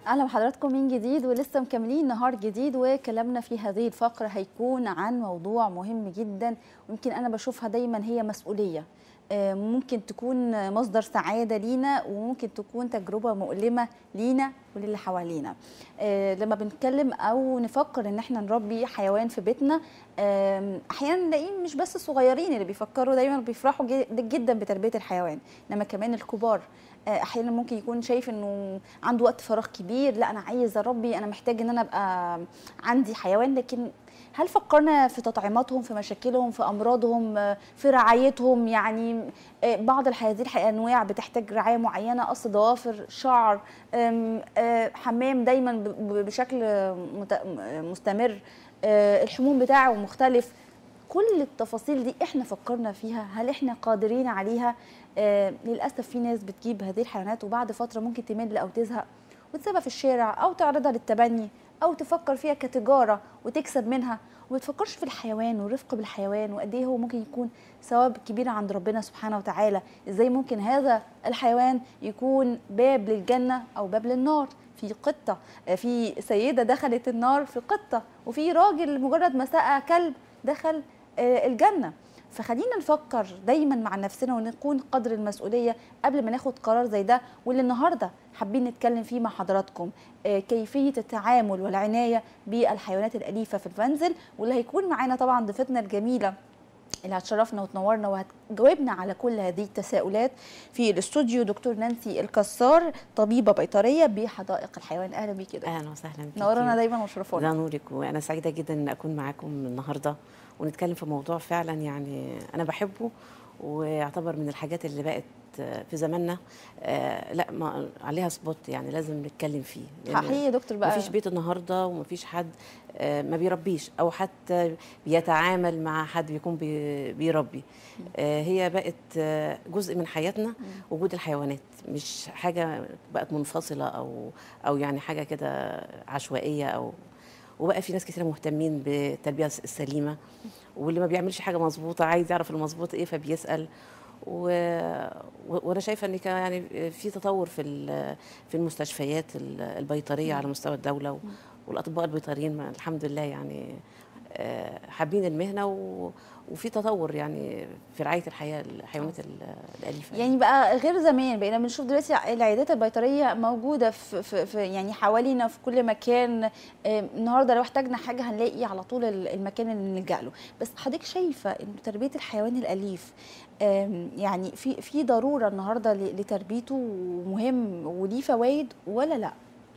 اهلا بحضراتكم من جديد ولسه مكملين نهار جديد وكلامنا في هذه الفقره هيكون عن موضوع مهم جدا ويمكن انا بشوفها دايما هي مسؤوليه آه، ممكن تكون مصدر سعاده لينا وممكن تكون تجربه مؤلمه لينا وللي حوالينا آه، لما بنتكلم او نفكر ان احنا نربي حيوان في بيتنا آم، احيانا نلاقيه مش بس الصغيرين اللي بيفكروا دايما بيفرحوا جد- جدا بتربيه الحيوان انما كمان الكبار آه، احيانا ممكن يكون شايف انه عنده وقت فراغ كبير لا انا عايز اربي انا محتاج ان انا ابقى عندي حيوان لكن هل فكرنا في تطعيماتهم في مشاكلهم في امراضهم آه، في رعايتهم يعني آه، بعض هذه الانواع بتحتاج رعايه معينه قص ضوافر شعر آم، آه، حمام دايما ب- ب- بشكل مت- مستمر آه، الحموم بتاعه مختلف كل التفاصيل دي احنا فكرنا فيها هل احنا قادرين عليها آه للاسف في ناس بتجيب هذه الحيوانات وبعد فتره ممكن تمل او تزهق وتسيبها في الشارع او تعرضها للتبني او تفكر فيها كتجاره وتكسب منها وما تفكرش في الحيوان والرفق بالحيوان وقد ايه هو ممكن يكون ثواب كبير عند ربنا سبحانه وتعالى ازاي ممكن هذا الحيوان يكون باب للجنه او باب للنار في قطه آه، في سيده دخلت النار في قطه وفي راجل مجرد ما سقى كلب دخل آه، الجنه فخلينا نفكر دايما مع نفسنا ونكون قدر المسؤوليه قبل ما ناخد قرار زي ده واللي النهارده حابين نتكلم فيه مع حضراتكم آه، كيفيه التعامل والعنايه بالحيوانات الاليفه في المنزل واللي هيكون معانا طبعا ضيفتنا الجميله اللي هتشرفنا وتنورنا وهتجاوبنا على كل هذه التساؤلات في الاستوديو دكتور نانسي الكسار طبيبه بيطريه بحدائق الحيوان اهلا بيك يا دكتور اهلا وسهلا بيكي. نورنا دايما وشرفونا ده نورك وانا سعيده جدا ان اكون معاكم النهارده ونتكلم في موضوع فعلا يعني انا بحبه ويعتبر من الحاجات اللي بقت في زماننا آه، لا ما عليها سبوت يعني لازم نتكلم فيه لأن حقيقي يا دكتور بقى مفيش بيت النهارده ومفيش حد آه، ما بيربيش او حتى بيتعامل مع حد بيكون بي- بيربي آه، هي بقت آه، جزء من حياتنا وجود الحيوانات مش حاجه بقت منفصله او او يعني حاجه كده عشوائيه او وبقى في ناس كتير مهتمين بالتربيه السليمه واللي ما بيعملش حاجه مظبوطه عايز يعرف المظبوط ايه فبيسال و... و- وانا شايفه ان كان يعني في تطور في ال- في المستشفيات ال- البيطريه على مستوى الدوله و... والاطباء البيطريين ما- الحمد لله يعني آه، حابين المهنه و... وفي تطور يعني في رعايه الحياه الحيوانات ال- الاليفه يعني بقى غير زمان بقينا بنشوف دلوقتي العيادات البيطريه موجوده في, في, في يعني حوالينا في كل مكان آه، النهارده لو احتاجنا حاجه هنلاقي على طول ال- المكان اللي نلجا له بس حضرتك شايفه ان تربيه الحيوان الاليف آم، يعني في في ضروره النهارده ل- لتربيته ومهم وليه فوائد ولا لا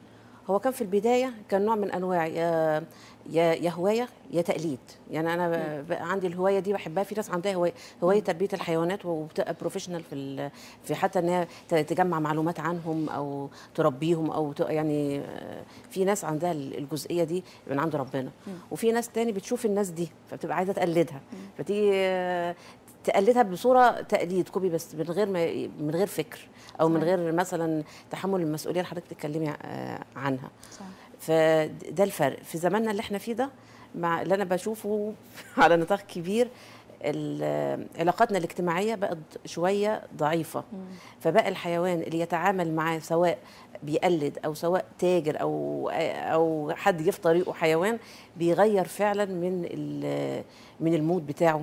هو كان في البدايه كان نوع من انواع يا يا يا هوايه يا تقليد يعني انا ب- بقى عندي الهوايه دي بحبها في ناس عندها هوايه هوايه تربيه الحيوانات وبتبقى بروفيشنال في ال- في حتى ان هي ت- تجمع معلومات عنهم او تربيهم او ت- يعني آه، في ناس عندها ال- الجزئيه دي من عند ربنا وفي ناس تاني بتشوف الناس دي فبتبقى عايزه تقلدها فتيجي آه، تقلدها بصوره تقليد كوبي بس من غير ما من غير فكر او من صحيح. غير مثلا تحمل المسؤوليه اللي حضرتك بتتكلمي آه، عنها صح. فده الفرق في زماننا اللي احنا فيه ده مع اللي انا بشوفه على نطاق كبير ال- علاقاتنا الاجتماعيه بقت شويه ضعيفه فبقى الحيوان اللي يتعامل معاه سواء بيقلد او سواء تاجر او او حد جه في طريقه حيوان بيغير فعلا من ال- من المود بتاعه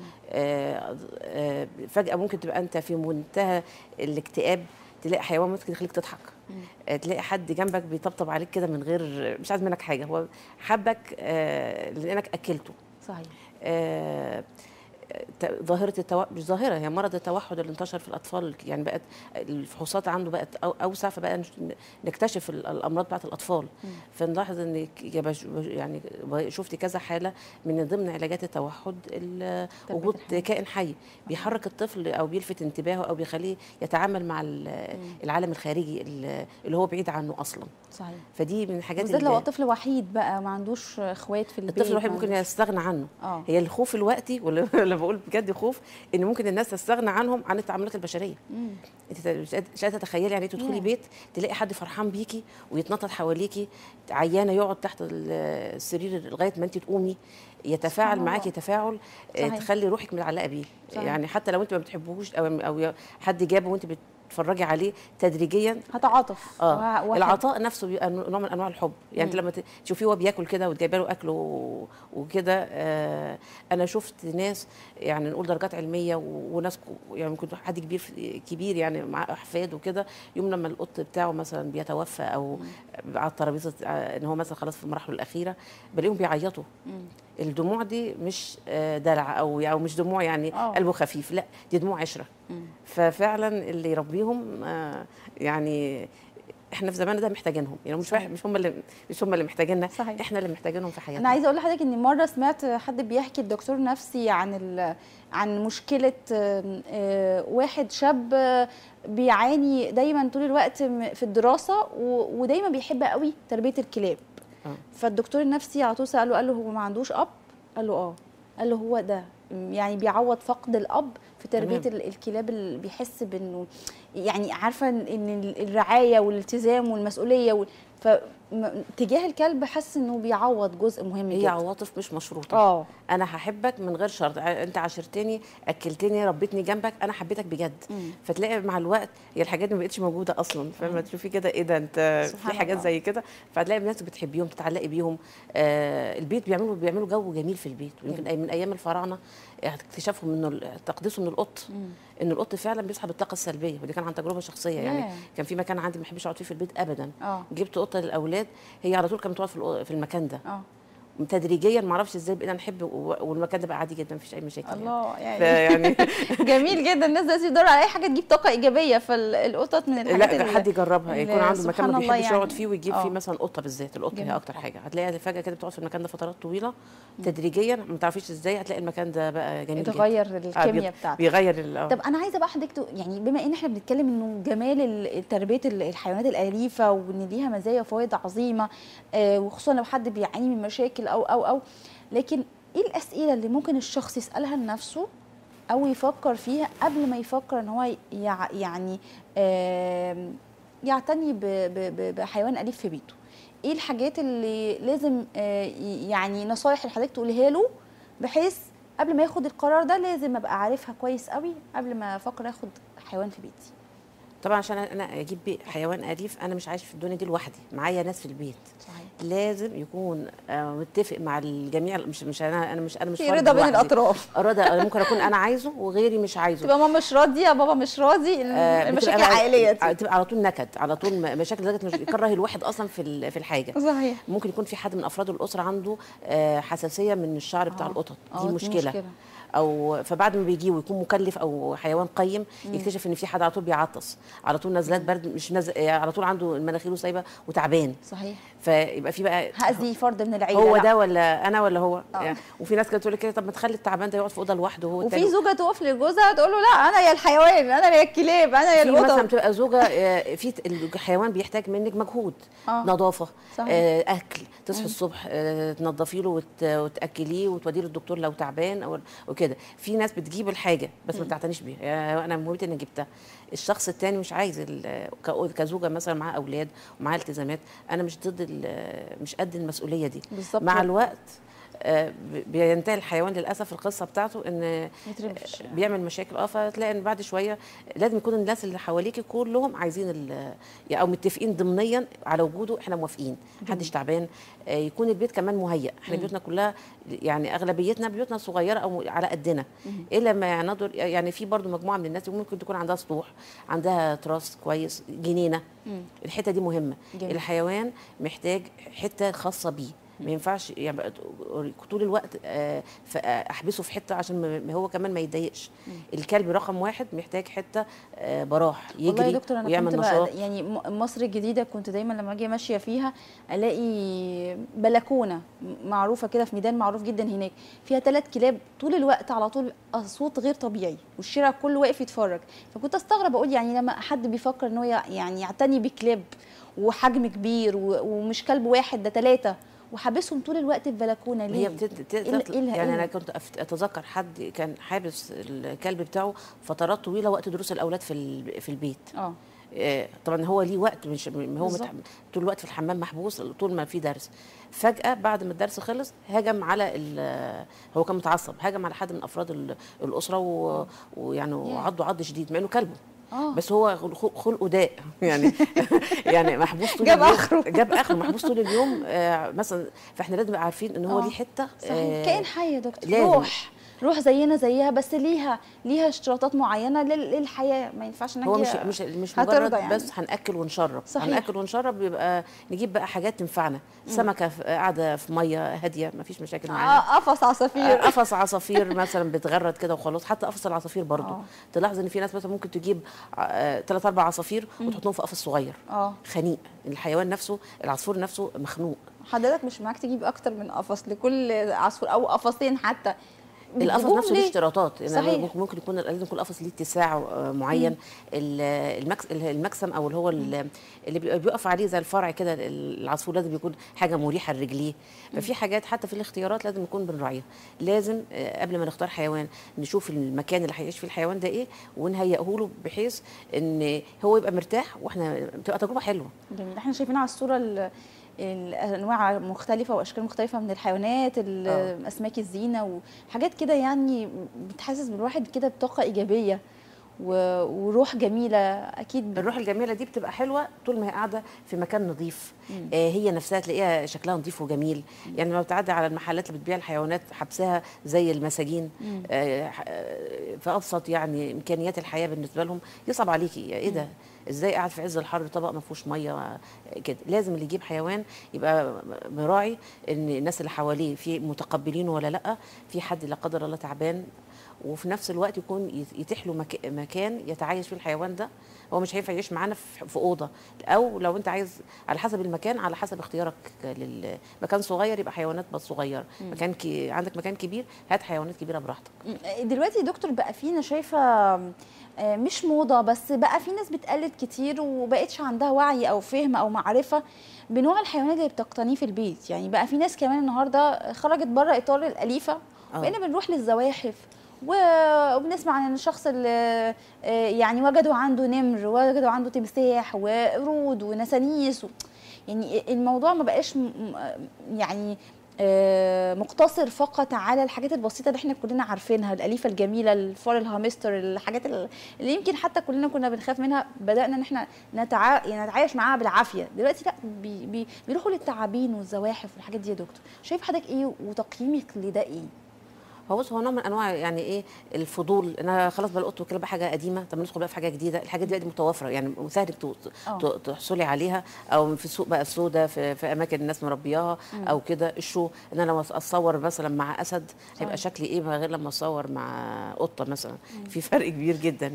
آه، آه، فجاه ممكن تبقى انت في منتهى الاكتئاب تلاقي حيوان ممكن يخليك تضحك آه، تلاقي حد جنبك بيطبطب عليك كده من غير مش عايز منك حاجه هو حبك آه، لانك اكلته صحيح آه، ت- ظاهره التو... مش ظاهره هي مرض التوحد اللي انتشر في الاطفال يعني بقت الفحوصات عنده بقت أو اوسع فبقى نش- نكتشف ال- الامراض بتاعت الاطفال فنلاحظ ان ك- يا بش- يعني شفت كذا حاله من ضمن علاجات التوحد ال- تربية وجود الحيوان. كائن حي بيحرك الطفل او بيلفت انتباهه او بيخليه يتعامل مع ال- العالم الخارجي ال- اللي هو بعيد عنه اصلا صحيح فدي من الحاجات بالذات لو اللي طفل وحيد بقى ما عندوش اخوات في البيت الطفل الوحيد ما ممكن عندوش- يستغنى عنه اه هي الخوف الوقتي ولا ولا بقول بجد خوف ان ممكن الناس تستغنى عنهم عن التعاملات البشريه مم. انت مش قادر- مش قادره تتخيلي يعني إيه تدخلي ياه. بيت تلاقي حد فرحان بيكي ويتنطط حواليكي عيانه يقعد تحت ال- السرير لغايه ما انت تقومي يتفاعل سبحان معاكي الله. تفاعل آه، صحيح. تخلي روحك متعلقه بيه صحيح. يعني حتى لو انت ما بتحبوش او او حد جابه وانت بت تتفرجي عليه تدريجيا هتعاطف اه وه- وه- العطاء نفسه بيبقى نوع من انواع الحب يعني انت مم. لما ت- تشوفيه وهو بياكل كده وتجيبه له اكل و- وكده آه انا شفت ناس يعني نقول درجات علميه و- وناس ك- يعني ممكن حد كبير في- كبير يعني مع احفاد وكده يوم لما القط بتاعه مثلا بيتوفى او على الترابيزه آه، ان هو مثلا خلاص في مراحله الاخيره بلاقيهم بيعيطوا مم. الدموع دي مش آه، دلع او او مش دموع يعني آه. قلبه خفيف لا دي دموع عشره مم. ففعلا اللي يربيهم آه، يعني احنا في زماننا ده محتاجينهم يعني مش صحيح. مش هم اللي مش هم اللي محتاجيننا صحيح. احنا اللي محتاجينهم في حياتنا انا عايزه اقول لحضرتك ان مره سمعت حد بيحكي الدكتور نفسي عن ال... عن مشكله آم، آه، واحد شاب آه، بيعاني دايما طول الوقت م- في الدراسه و... ودايما بيحب قوي تربيه الكلاب آه. فالدكتور النفسي على طول ساله قال له هو ما عندوش اب قال له اه قال له هو ده يعني بيعوض فقد الاب في تربيه تمام. ال- الكلاب اللي بيحس بانه يعني عارفه ان إن الرعايه والالتزام والمسؤوليه وال... فتجاه الكلب حاسس انه بيعوض جزء مهم هي جدا عواطف مش مشروطه اه انا هحبك من غير شرط ع- انت عاشرتني اكلتني ربيتني جنبك انا حبيتك بجد مم. فتلاقي مع الوقت هي الحاجات دي ما بقتش موجوده اصلا فاهمه تشوفي كده ايه ده انت سبحان في حاجات الله. زي كده فتلاقي الناس بتحبيهم تتعلقي بيهم آه البيت بيعملوا بيعملوا جو جميل في البيت ويمكن أي- من ايام الفراعنه اكتشافهم انه ال- تقديسهم من القط مم. ان القط فعلا بيسحب الطاقه السلبيه ودي كان عن تجربه شخصيه يعني ياه. كان في مكان عندي ما بحبش اقعد فيه في البيت ابدا اه جبت قطه للاولاد هي على طول كانت بتقعد في الأو- في المكان ده اه تدريجيا ما اعرفش ازاي بقينا نحب و- والمكان ده بقى عادي جدا مفيش اي مشاكل يعني. الله يعني فيعني جميل جدا الناس دلوقتي بتدور على اي حاجه تجيب طاقه ايجابيه فالقطط من الحاجات لا اللي- حد يجربها اللي يكون عنده مكان سبحان ما الله بيحبش يقعد يعني. فيه ويجيب آه. فيه مثلا قطه بالذات القطه جميل. هي اكتر حاجه هتلاقيها فجاه كده بتقعد في المكان ده فترات طويله تدريجيا ما تعرفيش ازاي هتلاقي المكان ده بقى جميل جدا اتغير آه، الكيمياء بي- بتاعته بيغير ال- آه. طب انا عايزه بقى حضرتك تق- يعني بما ان احنا بنتكلم انه جمال ال- تربيه ال- الحيوانات الاليفه وان ليها مزايا وفوائد عظيمه آه، وخصوصا لو حد بيعاني من مشاكل او او او لكن ايه الاسئله اللي ممكن الشخص يسالها لنفسه او يفكر فيها قبل ما يفكر ان هو يع يعني آم، يعتني ب- ب- ب- بحيوان اليف في بيته ايه الحاجات اللي لازم آه، ي- يعني نصايح اللي حضرتك تقولها له بحيث قبل ما ياخد القرار ده لازم ابقى عارفها كويس قوي قبل ما افكر اخد حيوان في بيتي طبعا عشان انا اجيب بي- حيوان اليف انا مش عايش في الدنيا دي لوحدي معايا ناس في البيت صحيح لازم يكون آه، متفق مع الجميع مش مش انا انا مش انا مش في فرد رضا بين لوحدي. الاطراف رضا ممكن اكون انا عايزه وغيري مش عايزه تبقى ماما مش راضيه بابا مش راضي آه، المشاكل بتبقى بقى- العائليه دي بتبقى على طول نكد على طول م- مشاكل لدرجه مش يكره الواحد اصلا في ال- في الحاجه صحيح ممكن يكون في حد من افراد الاسره عنده آه، حساسيه من الشعر بتاع آه. القطط آه، دي مشكله او فبعد ما بيجي ويكون مكلف او حيوان قيم يكتشف ان في حد على طول بيعطس على طول نزلات برد مش نز... آه، على طول عنده مناخيره سايبه وتعبان صحيح فيبقى في بقى هاذي فرد من العيله هو لا. ده ولا انا ولا هو آه. يعني وفي ناس كانت تقول لك كده طب ما تخلي التعبان ده يقعد في اوضه لوحده وهو وفي التاني- زوجه تقف لجوزها تقول له لا انا يا الحيوان انا يا الكلاب انا يا في مثلا القطط بتبقى زوجه آه، في ت- الحيوان بيحتاج منك مجهود آه. نظافه صحيح. آه، اكل تصحي مم. الصبح آه، تنظفي له وت- وتاكليه وتوديه للدكتور لو تعبان او وكده في ناس بتجيب الحاجه بس ما بتعتنيش بيها يعني انا مهمتي اني جبتها الشخص التاني مش عايز ال- ك- كزوجه مثلا معاه اولاد ومعاه التزامات انا مش ضد ال- مش قد المسؤوليه دي بالظبط مع الوقت آه، ب- بينتهي الحيوان للاسف القصه بتاعته ان يترمي في الشارع. بيعمل مشاكل اه فتلاقي ان بعد شويه لازم يكون الناس اللي حواليك كلهم عايزين ال- او متفقين ضمنيا على وجوده احنا موافقين محدش تعبان آه، يكون البيت كمان مهيأ احنا بيوتنا كلها يعني اغلبيتنا بيوتنا صغيره او على قدنا الا ما نقدر يعني في برضو مجموعه من الناس ممكن تكون عندها سطوح عندها تراس كويس جنينه مم. الحته دي مهمه جميل. الحيوان محتاج حته خاصه بيه ما ينفعش يعني بقى طول الوقت آه، ف- آه، احبسه في حته عشان ما- ما هو كمان ما يتضايقش الكلب رقم واحد محتاج حته آه، براح والله يجري يا دكتور انا ويعمل كنت نشاط بقى يعني م- مصر الجديده كنت دايما لما اجي ماشيه فيها الاقي بلكونه معروفه كده في ميدان معروف جدا هناك فيها ثلاث كلاب طول الوقت على طول صوت غير طبيعي والشارع كله واقف يتفرج فكنت استغرب اقول يعني لما حد بيفكر ان هو يع- يعني يعتني بكلاب وحجم كبير و- ومش كلب واحد ده ثلاثه وحابسهم طول الوقت في بلكونه ليه؟ هي بتت... بت- إيه ال- إيه ال- يعني إيه انا ال- كنت أفت- اتذكر حد كان حابس الكلب بتاعه فترات طويله وقت دروس الاولاد في ال- في البيت اه آه، طبعا هو ليه وقت مش هو بالظبط. متح... طول الوقت في الحمام محبوس طول ما في درس فجاه بعد ما الدرس خلص هجم على ال... هو كان متعصب هجم على حد من افراد ال- الاسره و... ويعني ياه. وعضه عض شديد مع انه كلبه آه. بس هو خل- خلقه داء يعني يعني محبوس طول جاب اليوم آخره. جاب اخره محبوس طول اليوم آه مثلا فاحنا لازم نبقى عارفين ان هو آه. ليه حته صحيح كائن حي يا دكتور لازم. روح روح زينا زيها بس ليها ليها اشتراطات معينه لل- للحياه ما ينفعش هو مش نجي مش مش هترضى مجرد يعني. بس هناكل ونشرب صحيح. هناكل ونشرب يبقى نجيب بقى حاجات تنفعنا سمكه في- قاعده في ميه هاديه ما فيش مشاكل معاها آه، قفص عصافير قفص عصافير مثلا بتغرد كده وخلاص حتى قفص العصافير برضو آه. تلاحظ ان في ناس مثلا ممكن تجيب ثلاث اربع عصافير وتحطهم في قفص صغير اه خنيق الحيوان نفسه العصفور نفسه مخنوق حضرتك مش معاك تجيب اكتر من قفص لكل عصفور او قفصين حتى القفص بتجيبوهم نفسه ليه ليه؟ اشتراطات يعني صحيح. ممكن ممكن يكون لازم يكون القفص ليه اتساع آه، معين ال- المكس المكسم او اللي هو ال- اللي بيبقى- بيقف عليه زي الفرع كده العصفور لازم يكون حاجه مريحه لرجليه ففي حاجات حتى في الاختيارات لازم نكون بنراعيها لازم آه، قبل ما نختار حيوان نشوف المكان اللي هيعيش فيه الحيوان ده ايه ونهيئه له بحيث ان هو يبقى مرتاح واحنا تبقى تجربه حلوه جميل احنا شايفين على الصوره ال- الانواع مختلفه واشكال مختلفه من الحيوانات ال- آه. اسماك الزينه وحاجات كده يعني بتحسس بالواحد كده بطاقه ايجابيه و- وروح جميله اكيد الروح الجميله دي بتبقى حلوه طول ما هي قاعده في مكان نظيف آه هي نفسها تلاقيها شكلها نظيف وجميل يعني لما بتعدي على المحلات اللي بتبيع الحيوانات حبسها زي المساجين آه ح- آه، في ابسط يعني امكانيات الحياه بالنسبه لهم يصعب عليكي ايه ده ازاي قاعد في عز الحر طبق ما فيهوش ميه آه، كده لازم اللي يجيب حيوان يبقى مراعي ان الناس اللي حواليه في متقبلينه ولا لا في حد لا قدر الله تعبان وفي نفس الوقت يكون يت- يتيح له مك- مكان يتعايش فيه الحيوان ده هو مش هينفع يعيش معانا في في اوضه او لو انت عايز على حسب المكان على حسب اختيارك للمكان صغير يبقى حيوانات بس صغيره مكان كي عندك مكان كبير هات حيوانات كبيره براحتك دلوقتي يا دكتور بقى فينا شايفه آه، مش موضه بس بقى في ناس بتقلد كتير وبقتش عندها وعي او فهم او معرفه بنوع الحيوانات اللي بتقتنيه في البيت يعني بقى في ناس كمان النهارده خرجت بره اطار الاليفه آه. بقينا بنروح للزواحف و- وبنسمع عن الشخص اللي آه، يعني وجدوا عنده نمر وجدوا عنده تمساح وقرود ونسانيس و... يعني الموضوع ما بقاش م- م- يعني آه، مقتصر فقط على الحاجات البسيطه اللي احنا كلنا عارفينها الاليفه الجميله الفار الهامستر الحاجات ال- اللي يمكن حتى كلنا كنا بنخاف منها بدانا ان احنا نتع... يعني نتعايش معاها بالعافيه دلوقتي لا بي... بي... بيروحوا للتعابين والزواحف والحاجات دي يا دكتور شايف حضرتك ايه وتقييمك لده ايه هو بص هو نوع من انواع يعني ايه الفضول انا خلاص بقى القط وكده بقى حاجه قديمه طب ندخل بقى في حاجه جديده الحاجات دي بقت متوفره يعني سهل إنك ت- آه. ت- تحصلي عليها او في السوق بقى السودا في, في اماكن الناس مربياها او كده الشو ان انا لما اتصور مثلا مع اسد هيبقى صحيح. شكلي ايه غير لما اصور مع قطه مثلا في فرق كبير جدا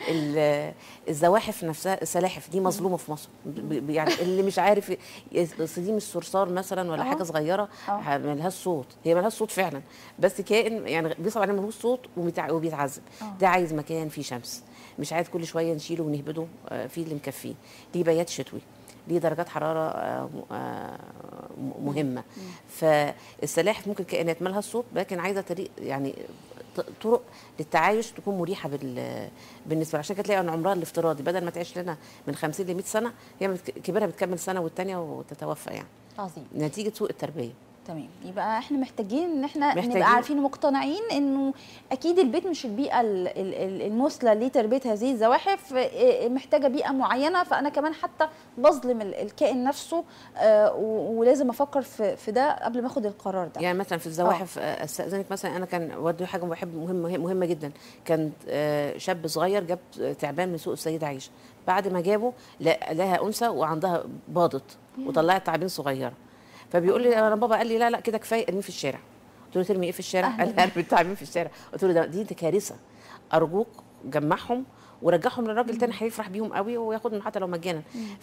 ال- الزواحف نفسها السلاحف دي مظلومه في مصر ب- ب- يعني اللي مش عارف ي- اصل دي مش صرصار مثلا ولا آه. حاجه صغيره آه. ملهاش صوت هي ملهاش صوت فعلا بس كائن يعني بيصعب عليه ملوش صوت ومتع- وبيتعذب آه. ده عايز مكان فيه شمس مش عايز كل شويه نشيله ونهبده آه، فيه اللي مكفيه ليه بيات شتوي ليه درجات حراره آه، م- آه، م- مهمه فالسلاحف ممكن كائنات مالها الصوت لكن عايزه طريق يعني ط- طرق للتعايش تكون مريحه بال بالنسبه لها عشان كده تلاقي ان عمرها الافتراضي بدل ما تعيش لنا من 50 ل 100 سنه هي بتك- كبيرها بتكمل سنه والثانيه وتتوفى يعني عظيم نتيجه سوء التربيه تمام يبقى احنا محتاجين ان احنا محتاجين. نبقى عارفين ومقتنعين انه اكيد البيت مش البيئه ال- ال- ال- المثلى لتربيه هذه الزواحف اه، محتاجه بيئه معينه فانا كمان حتى بظلم ال- الكائن نفسه اه، و- ولازم افكر في في ده قبل ما اخد القرار ده يعني مثلا في الزواحف آه، استاذنك مثلا انا كان ودي حاجه بحب مهمه مهمه جدا كان آه، شاب صغير جاب تعبان من سوق السيده عائشه بعد ما جابه لا- لها انثى وعندها باضت وطلعت تعابين صغيره فبيقول لي انا بابا قال لي لا لا كده كفايه ارميه في الشارع قلت له ترمي ايه في الشارع؟ أهلاً. قال لي ارمي التعابين في الشارع قلت له ده دي دي كارثه ارجوك جمعهم ورجعهم للراجل تاني هيفرح بيهم قوي وياخدهم حتى لو مجانا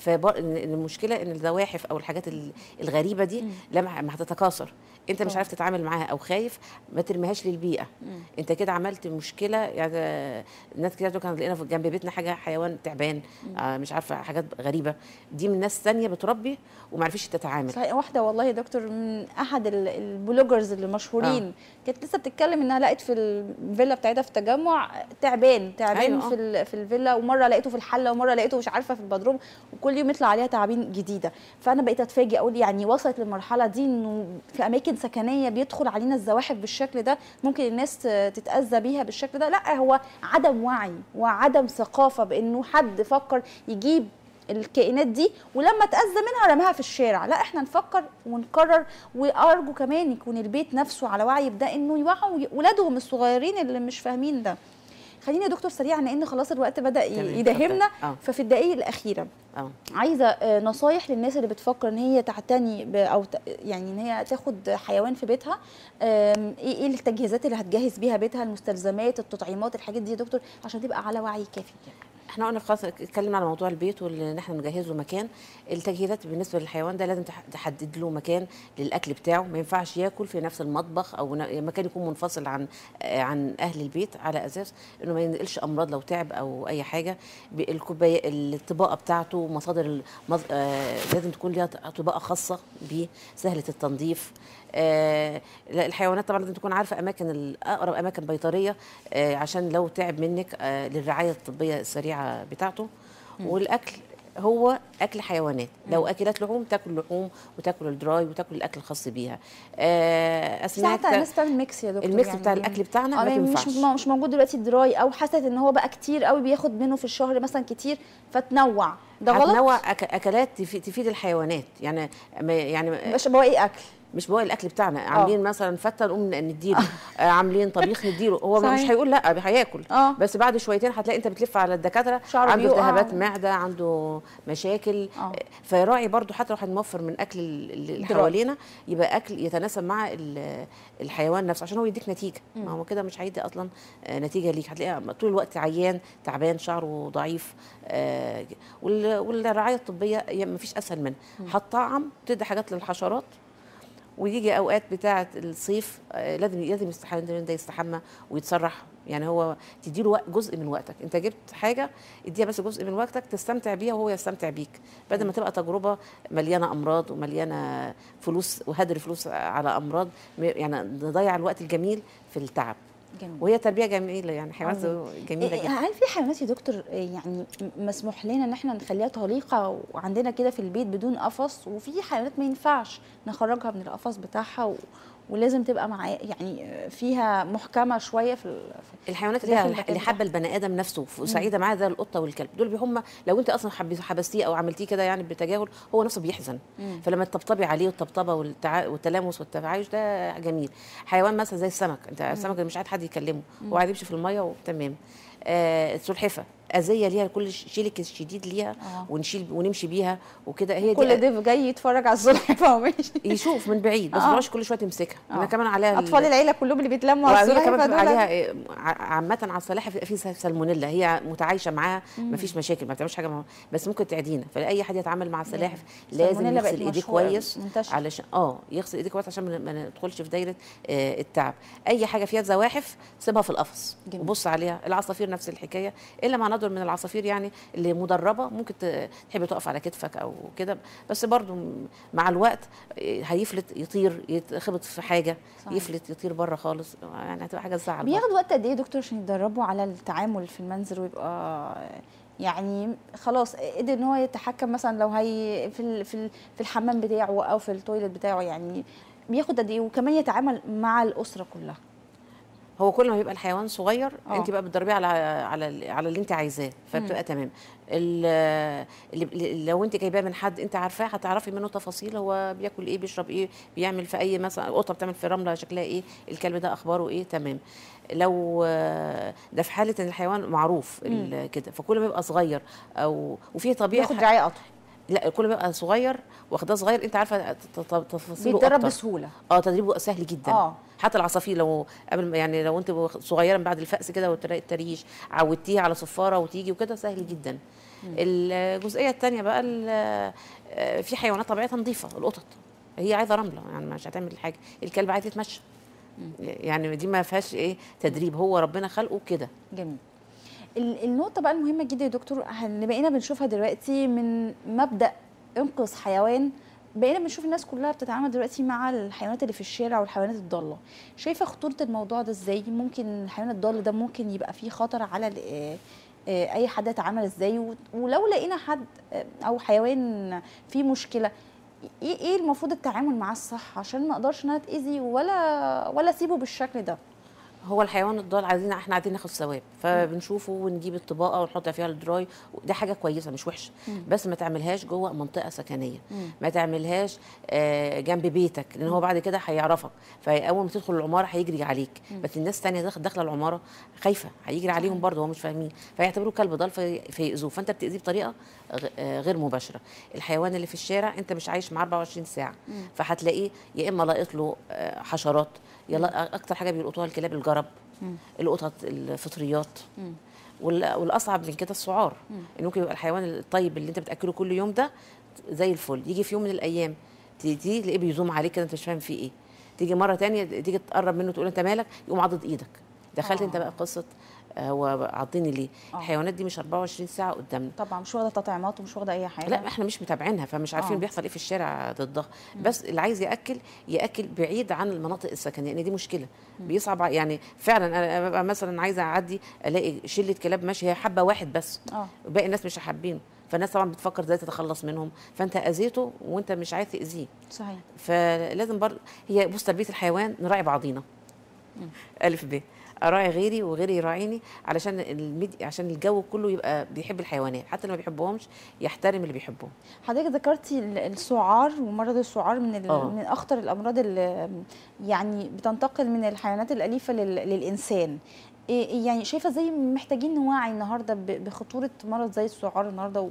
فالمشكله ان الزواحف او الحاجات ال- الغريبه دي لما ما هتتكاثر انت مش طبعا. عارف تتعامل معاها او خايف ما ترميهاش للبيئه انت كده عملت مشكله يعني آه، الناس كده كان لقينا في جنب بيتنا حاجه حيوان تعبان آه مش عارفه حاجات غريبه دي من ناس ثانيه بتربي وما عرفتش تتعامل صحيح واحده والله يا دكتور من احد ال- البلوجرز اللي مشهورين آه. كانت لسه بتتكلم انها لقت في الفيلا بتاعتها في تجمع تعبان تعبان أيوة، أيوة آه. في ال- في الفيلا ومره لقيته في الحله ومره لقيته مش عارفه في البدروم وكل يوم يطلع عليها تعابين جديده فانا بقيت اتفاجئ اقول يعني وصلت للمرحله دي انه في اماكن سكنيه بيدخل علينا الزواحف بالشكل ده ممكن الناس تتاذى بيها بالشكل ده لا هو عدم وعي وعدم ثقافه بانه حد فكر يجيب الكائنات دي ولما تأذى منها رماها في الشارع لا احنا نفكر ونقرر وارجو كمان يكون البيت نفسه على وعي بده انه يوعوا ولادهم الصغيرين اللي مش فاهمين ده خليني يا دكتور سريعا لان خلاص الوقت بدا تمام، يداهمنا اتفضل. آه. ففي الدقائق الاخيره اه عايزه آه، نصايح للناس اللي بتفكر ان هي تعتني ب- او ت- يعني ان هي تاخد حيوان في بيتها آم، ايه ايه التجهيزات اللي هتجهز بيها بيتها المستلزمات التطعيمات الحاجات دي يا دكتور عشان تبقى على وعي كافي احنا قلنا خلاص اتكلمنا على موضوع البيت وان احنا نجهز له مكان التجهيزات بالنسبه للحيوان ده لازم تح- تحدد له مكان للاكل بتاعه ما ينفعش ياكل في نفس المطبخ او ن- مكان يكون منفصل عن آه، عن اهل البيت على اساس انه ما ينقلش امراض لو تعب او اي حاجه ب- الكوبايه الطباقه بتاعته مصادر المز... آه لازم تكون ليها طباقه خاصه بيه سهله التنظيف آه لا، الحيوانات طبعا لازم تكون عارفه اماكن ال- اقرب اماكن بيطريه آه عشان لو تعب منك آه للرعايه الطبيه السريعه بتاعته والاكل هو اكل حيوانات لو اكلات لحوم تاكل لحوم وتاكل الدراي وتاكل الاكل الخاص بيها آه اسماك ساعتها الناس تعمل ميكس يا دكتور الميكس يعني بتاع الاكل بتاعنا اه ما يعني مش ينفعش مش موجود دلوقتي دراي او حست ان هو بقى كتير قوي بياخد منه في الشهر مثلا كتير فتنوع ده غلط هتنوع أك... اكلات تفي- تفيد الحيوانات يعني ما- يعني مش بواقي اكل مش بواقي الاكل بتاعنا عاملين مثلا فته نقوم نديله آه، عاملين طبيخ نديله هو صحيح. مش هيقول لا هياكل اه بس بعد شويتين هتلاقي انت بتلف على الدكاتره شعره عنده بيقع. التهابات معده عنده مشاكل آه. فيراعي برضو حتى لو هنوفر من اكل ال- اللي حوالينا يبقى اكل يتناسب مع ال- الحيوان نفسه عشان هو يديك نتيجه ما هو كده مش هيدي اصلا آه، نتيجه ليك هتلاقيه طول الوقت عيان تعبان شعره ضعيف آه، وال- والرعايه الطبيه ما فيش اسهل منها هتطعم تدي حاجات للحشرات ويجي اوقات بتاعه الصيف آه، لازم لازم يستحمى ده يستحمى ويتسرح يعني هو تديله وقت جزء من وقتك انت جبت حاجه اديها بس جزء من وقتك تستمتع بيها وهو يستمتع بيك بدل ما تبقى تجربه مليانه امراض ومليانه فلوس وهدر فلوس على امراض م- يعني نضيع الوقت الجميل في التعب جميل وهي تربيه جميله يعني حيوانات جميله إيه- جدا هل في حيوانات يا دكتور إيه يعني م- مسموح لنا ان احنا نخليها طليقه وعندنا كده في البيت بدون قفص وفي حيوانات ما ينفعش نخرجها من القفص بتاعها و... ولازم تبقى مع يعني فيها محكمه شويه في ال- في- الحيوانات داخل اللي, المكان اللي حابه البني ادم نفسه وسعيده معاه زي القطه والكلب دول هم لو انت اصلا حب- حبستيه او عملتيه كده يعني بتجاهل هو نفسه بيحزن مم. فلما تطبطبي عليه والطبطبه والتع... والتلامس والتعايش ده جميل حيوان مثلا زي السمك انت السمك اللي مش عايز حد يكلمه هو عايز يمشي في الميه وتمام آه السلحفه اذيه ليها كل ش- شيلك الشديد ليها آه. ونشيل ونمشي بيها وكده هي كل دي ضيف جاي يتفرج على السلحفاه وماشي يشوف من بعيد بس آه. بلاش كل شويه تمسكها آه. انا كمان عليها ال- اطفال العيله كلهم اللي بيتلموا على وهي السلحفاه كمان بتبقى دول عليها إيه، ع- عامة على السلاحف بيبقى في سالمونيلا هي متعايشة معاها مفيش مشاكل ما بتعملش حاجة معاها بس ممكن تعدينا فأي حد يتعامل مع السلاحف لازم السالمونيلا بقت يغسل ايديه مشهورة، كويس منتشرة. علشان اه يغسل ايديه كويس عشان ما- ما ندخلش في دايرة آه التعب أي حاجة فيها زواحف سيبها في القفص جميل. وبص عليها العصافير نفس الحكاية إلا ما ندر من العصافير يعني اللي مدربة ممكن ت- تحب تقف على كتفك أو كده بس برضو م- مع الوقت آه، هيفلت يطير يتخبط في حاجة صحيح. يفلت يطير بره خالص يعني هتبقى حاجة تزعل برضو. بياخد وقت قد ايه يا دكتور عشان يتدربوا على التعامل في المنزل ويبقى يعني خلاص قدر ان هو يتحكم مثلا لو هي في ال- في ال- في الحمام بتاعه او في التويليت بتاعه يعني بياخد قد ايه وكمان يتعامل مع الاسره كلها هو كل ما بيبقى الحيوان صغير آه. انت بقى بتدربيه على على على اللي انت عايزاه فبتبقى تمام ال- اللي لو انت جايباه من حد انت عارفاه هتعرفي منه تفاصيل هو بياكل ايه بيشرب ايه بيعمل في اي مثلا القطه بتعمل في رمله شكلها ايه الكلب ده اخباره ايه تمام لو آه، ده في حاله ان الحيوان معروف ال- كده فكل ما يبقى صغير او وفي طبيعه بياخد رعايه اطول لا كل ما يبقى صغير واخداه صغير انت عارفه ت- ت- تفاصيله بيتدرب أكتر. بسهوله اه تدريبه سهل جدا آه. حتى العصافير لو قبل ما- يعني لو انت صغيره من بعد الفأس كده والتريش عودتيه على صفاره وتيجي وكده سهل جدا الجزئيه الثانيه بقى ال- آه، في حيوانات طبيعتها نظيفه القطط هي عايزه رمله يعني مش هتعمل حاجه الكلب عايز يتمشى يعني دي ما فيهاش ايه تدريب هو ربنا خلقه كده جميل ال- النقطة بقى المهمة جدا يا دكتور اللي بقينا بنشوفها دلوقتي من مبدأ انقذ حيوان بقينا بنشوف الناس كلها بتتعامل دلوقتي مع الحيوانات اللي في الشارع والحيوانات الضالة شايفة خطورة الموضوع ده ازاي ممكن الحيوان الضال ده ممكن يبقى فيه خطر على ال- آه، آه، اي حد يتعامل ازاي و- ولو لقينا حد آه، او حيوان فيه مشكله ايه ايه المفروض التعامل معاه الصح عشان ما اقدرش ان انا اتاذي ولا ولا اسيبه بالشكل ده هو الحيوان الضال عايزين احنا عايزين ناخد ثواب فبنشوفه ونجيب الطباقه ونحط فيها الدراي دي حاجه كويسه مش وحشه بس ما تعملهاش جوه منطقه سكنيه ما تعملهاش آه، جنب بيتك لان هو بعد كده هيعرفك فاول ما تدخل العماره هيجري عليك بس الناس الثانيه داخل داخله العماره خايفه هيجري عليهم برضه هم مش فاهمين فيعتبروه كلب ضال في- فيأذوه فانت بتأذيه بطريقه غ- آه، غير مباشره الحيوان اللي في الشارع انت مش عايش معاه 24 ساعه فهتلاقيه يا اما لاقط له آه، حشرات يلا اكتر حاجه بيلقطوها الكلاب الجرب القطط الفطريات وال- والاصعب من كده السعار ان ممكن يبقى الحيوان الطيب اللي انت بتاكله كل يوم ده زي الفل يجي في يوم من الايام تيجي تلاقيه بيزوم عليك كده انت مش فاهم فيه ايه تيجي مره تانية تيجي تقرب منه تقول انت مالك يقوم عضد ايدك دخلت آه. انت بقى في قصه آه، هو عضني ليه آه. الحيوانات دي مش 24 ساعه قدامنا طبعا مش واخده تطعيمات ومش واخده اي حاجه لا احنا مش متابعينها فمش عارفين آه. بيحصل ايه في الشارع ضدها بس اللي عايز ياكل ياكل بعيد عن المناطق السكنيه لان دي مشكله بيصعب ع- يعني فعلا انا ببقى مثلا عايزه اعدي الاقي شله كلاب ماشيه هي حبه واحد بس اه باقي الناس مش حابينه فالناس طبعا بتفكر ازاي تتخلص منهم فانت اذيته وانت مش عايز تاذيه صحيح فلازم برضه هي بص تربيه الحيوان نراعي بعضينا الف ب اراعي غيري وغيري يراعيني علشان الميد... عشان الجو كله يبقى بيحب الحيوانات حتى اللي ما بيحبهمش يحترم اللي بيحبهم حضرتك ذكرتي ال- السعار ومرض السعار من ال... آه. من اخطر الامراض اللي يعني بتنتقل من الحيوانات الاليفه لل... للانسان إيه يعني شايفه ازاي محتاجين نوعي النهارده ب... بخطوره مرض زي السعار النهارده و...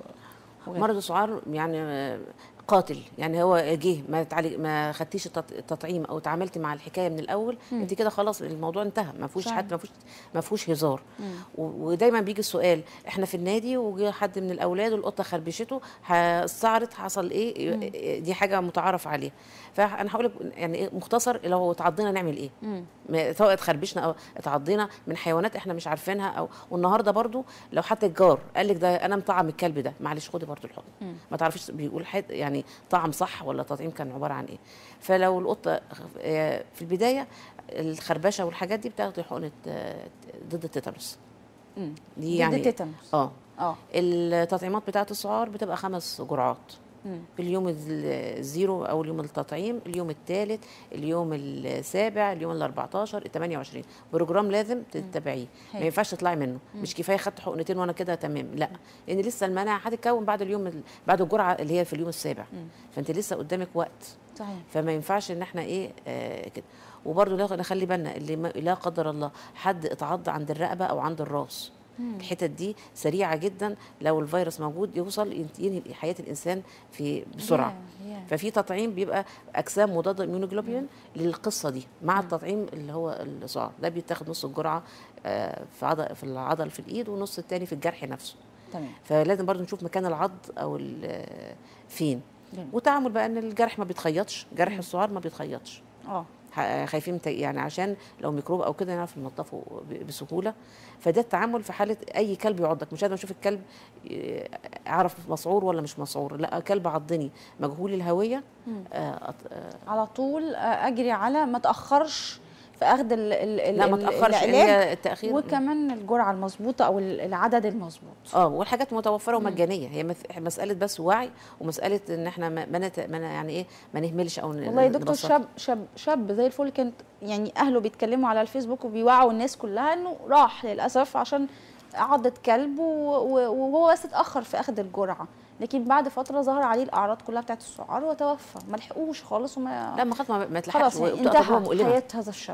وغيره؟ مرض السعار يعني آه، قاتل يعني هو جه ما تعالج ما خدتيش التط- التطعيم او تعاملتي مع الحكايه من الاول مم. انت كده خلاص الموضوع انتهى ما فيهوش صحيح. حد ما فيهوش ما فيهوش هزار مم. و- ودايما بيجي السؤال احنا في النادي وجه حد من الاولاد والقطه خربشته ه- استعرت حصل ايه دي حاجه متعارف عليها فانا هقول لك يعني إيه مختصر لو اتعضينا نعمل ايه مم. ما- سواء اتخربشنا او اتعضينا من حيوانات احنا مش عارفينها او والنهارده برضو لو حتى الجار قال لك ده انا مطعم الكلب ده معلش خدي برضو الحقن مم. ما تعرفيش بيقول حد يعني طعم صح ولا التطعيم كان عباره عن ايه فلو القطه آه، في البدايه الخربشه والحاجات دي بتاخدي حقنه آه، ضد التيتانوس مم. دي ضد يعني التيتانوس اه اه التطعيمات بتاعه السعار بتبقى خمس جرعات مم. في اليوم ال- الزيرو او اليوم التطعيم اليوم الثالث اليوم السابع اليوم ال 14 ال 28 بروجرام لازم تتبعيه ما هاي. ينفعش تطلعي منه مش كفايه خدت حقنتين وانا كده تمام لا لان لسه المناعه هتتكون بعد اليوم ال- بعد الجرعه اللي هي في اليوم السابع مم. فانت لسه قدامك وقت صحيح فما ينفعش ان احنا ايه آه كده وبرضه لا- نخلي بالنا اللي ما لا قدر الله حد اتعض عند الرقبه او عند الراس مم. الحتت دي سريعه جدا لو الفيروس موجود يوصل ينت- ينهي حياه الانسان في بسرعه يا- يا. ففي تطعيم بيبقى اجسام مضاده اميونوجلوبولين للقصه دي مع التطعيم اللي هو السعار ده بيتاخد نص الجرعه آه، في عضل في العضل في الايد ونص التاني في الجرح نفسه تمام فلازم برضو نشوف مكان العض او ال- فين جميل. وتعامل بقى ان الجرح ما بيتخيطش جرح السعار ما بيتخيطش اه ح- خايفين من ت- يعني عشان لو ميكروب او كده نعرف ننضفه ب- بسهوله فده التعامل في حاله اي كلب يعضك مش لازم اشوف الكلب ي- اعرف مسعور ولا مش مسعور لا كلب عضني مجهول الهويه مم. آه أط- آه على طول آه، اجري على ما تاخرش في اخذ ال ال لا ما ال- تاخرش لأن العلاج هي التاخير وكمان الجرعه المظبوطه او ال- العدد المظبوط اه والحاجات متوفره ومجانيه هي مث- مساله بس وعي ومساله ان احنا ما ما نت- ما ن- يعني ايه ما نهملش او ن- والله يا دكتور نبسط. شاب شاب شاب زي الفل كانت يعني اهله بيتكلموا على الفيسبوك وبيوعوا الناس كلها انه راح للاسف عشان عضت كلب و- و- وهو بس اتاخر في اخذ الجرعه لكن بعد فتره ظهر عليه الاعراض كلها بتاعت السعار وتوفى ما لحقوش خالص وما لا ما خلاص ما, ما تلحقش خلاص يعني وبتبقى تجربة انتهت مؤلمة. حياه هذا الشاب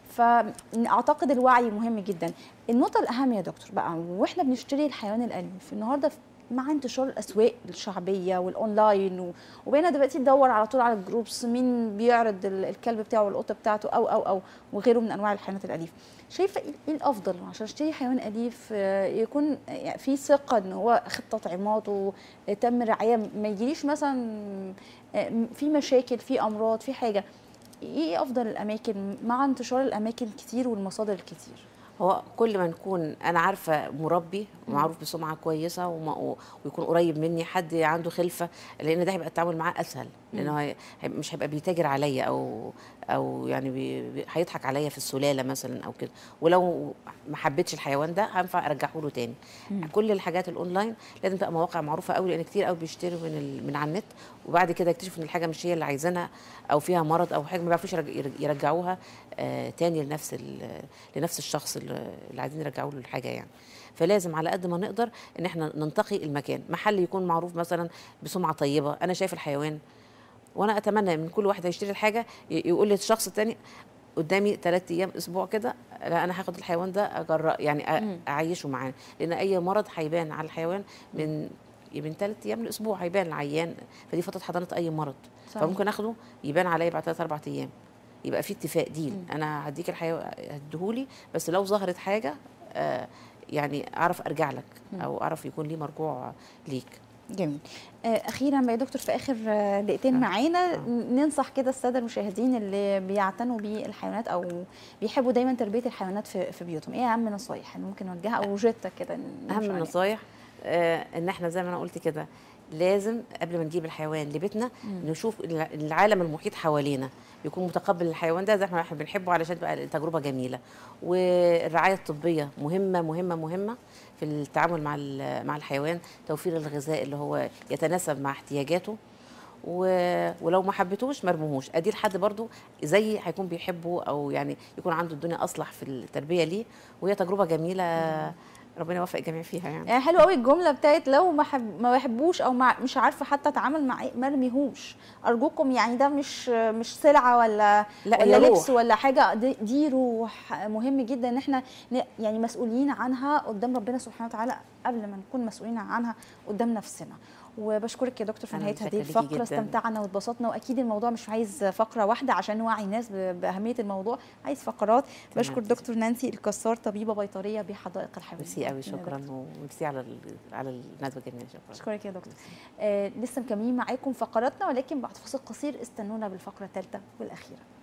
فاعتقد الوعي مهم جدا النقطه الاهم يا دكتور بقى واحنا بنشتري الحيوان الاليف النهارده مع انتشار الاسواق الشعبيه والاونلاين و- وبقينا دلوقتي ندور على طول على الجروبس مين بيعرض ال- الكلب بتاعه والقطه بتاعته او او او وغيره من انواع الحيوانات الاليفه شايفه ايه إيه الافضل عشان اشتري حيوان اليف آه، يكون يعني في ثقه ان هو اخد تطعيمات وتم رعايه ما يجيليش مثلا آه، في مشاكل في امراض في حاجه ايه افضل الاماكن مع انتشار الاماكن كتير والمصادر الكتير هو كل ما نكون انا عارفه مربي ومعروف بسمعه كويسه وما و- ويكون قريب مني حد عنده خلفه لان ده هيبقى التعامل معاه اسهل لانه هي هي- مش هيبقى بيتاجر عليا او او يعني بي بي- هيضحك عليا في السلاله مثلا او كده ولو ما حبيتش الحيوان ده هينفع ارجعه له تاني كل الحاجات الاونلاين لازم تبقى مواقع معروفه قوي لان كتير قوي بيشتروا من ال- من على النت وبعد كده يكتشفوا ان الحاجه مش هي اللي عايزينها او فيها مرض او حاجه ما بيعرفوش يرج- يرج- يرجعوها آه تاني لنفس ال- لنفس الشخص اللي اللي عايزين يرجعوا له الحاجه يعني فلازم على قد ما نقدر ان احنا ننتقي المكان محل يكون معروف مثلا بسمعه طيبه انا شايف الحيوان وانا اتمنى من كل واحد هيشتري الحاجه ي- يقول للشخص التاني قدامي ثلاث ايام اسبوع كده لا انا هاخد الحيوان ده اجرب يعني أ- اعيشه معاه لان اي مرض هيبان على الحيوان من من ثلاث ايام لاسبوع هيبان العيان فدي فتره حضانه اي مرض صحيح. فممكن اخده يبان عليا بعد ثلاث اربع ايام يبقى في اتفاق ديل انا هديك الحيوان هديهولي بس لو ظهرت حاجه آه يعني اعرف ارجع لك او اعرف يكون لي مرجوع ليك جميل آه، اخيرا بقى يا دكتور في اخر آه، دقيقتين آه. معانا آه. ننصح كده الساده المشاهدين اللي بيعتنوا بالحيوانات او بيحبوا دايما تربيه الحيوانات في في بيوتهم ايه اهم نصايح اللي ممكن نوجهها او روجيتا كده نمشي اهم عليها؟ النصايح آه ان احنا زي ما انا قلت كده لازم قبل ما نجيب الحيوان لبيتنا نشوف الع- العالم المحيط حوالينا يكون متقبل الحيوان ده زي ما احنا بنحبه علشان تبقى التجربه جميله والرعايه الطبيه مهمه مهمه مهمه في التعامل مع ال- مع الحيوان توفير الغذاء اللي هو يتناسب مع احتياجاته و... ولو ما حبيتوش ما رموهوش ادي لحد برضو زي هيكون بيحبه او يعني يكون عنده الدنيا اصلح في التربيه ليه وهي تجربه جميله ربنا يوفق الجميع فيها يعني يعني حلوه قوي الجمله بتاعت لو ما حب ما بحبوش او ما مش عارفه حتى اتعامل معاه ما ارميهوش ارجوكم يعني ده مش مش سلعه ولا لا، ولا هي روح. لبس ولا حاجه دي, دي روح مهم جدا ان احنا ن- يعني مسؤولين عنها قدام ربنا سبحانه وتعالى قبل ما نكون مسؤولين عنها قدام نفسنا وبشكرك يا دكتور في أنا نهايه متشكرة هذه ليكي الفقره جداً. استمتعنا واتبسطنا واكيد الموضوع مش عايز فقره واحده عشان نوعي الناس ب- باهميه الموضوع عايز فقرات بشكر دكتور نانسي الكسار طبيبه بيطريه بحدائق الحيوانات ميرسي قوي شكرا وميرسي على ال- على الندوه الجميله شكرا اشكرك يا دكتور آه لسه مكملين معاكم فقراتنا ولكن بعد فاصل قصير استنونا بالفقره الثالثه والاخيره